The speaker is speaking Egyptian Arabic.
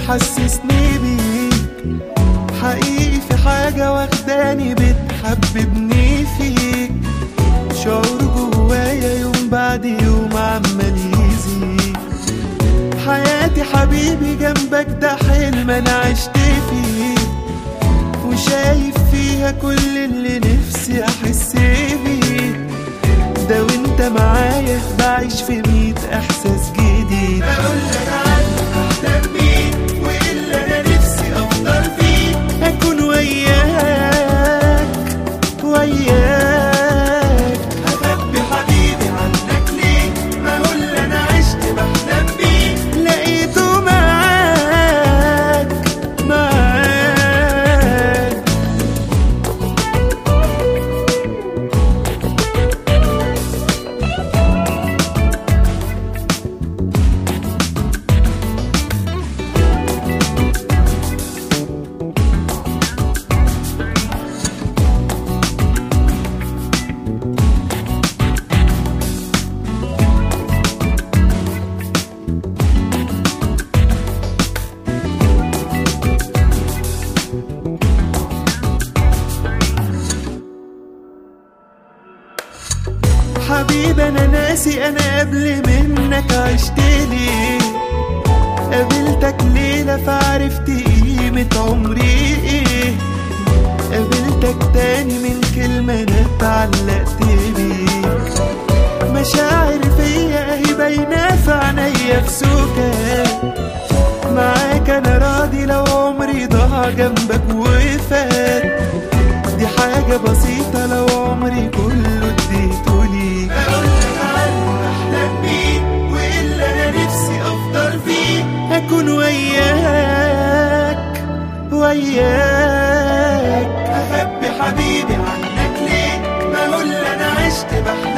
بيحسسني بيك حقيقي في حاجة واخداني بتحببني فيك شعور جوايا يوم بعد يوم عمال يزيد حياتي حبيبي جنبك ده حلم انا عشت فيه وشايف فيها كل اللي نفسي احس بيه ده وانت معايا بعيش في ميت احساس جديد اقول لك عنك احلم بيه واللي انا نفسي افضل فيه اكون وياك وياك اخبي حبيبي عنك ليه ما هو اللي انا عشت بحلم بيه لقيته معاك معاك حبيبي انا ناسي انا قبل منك عشت ليه قابلتك ليلة فعرفت قيمة عمري ايه قابلتك تاني من كلمة انا اتعلقت بيك مشاعر فيا اهي باينة في عينيا في سكات معاك انا راضي لو عمري ضاع جنبك وفات دي حاجة بسيطة لو عمري كله اديته ليك أقولك عنه أحلم بيه وإلا أنا نفسي أفضل فيه أكون وياك وياك أخبي حبيبي عنك ليه ما هو اللي أنا عشت بحلم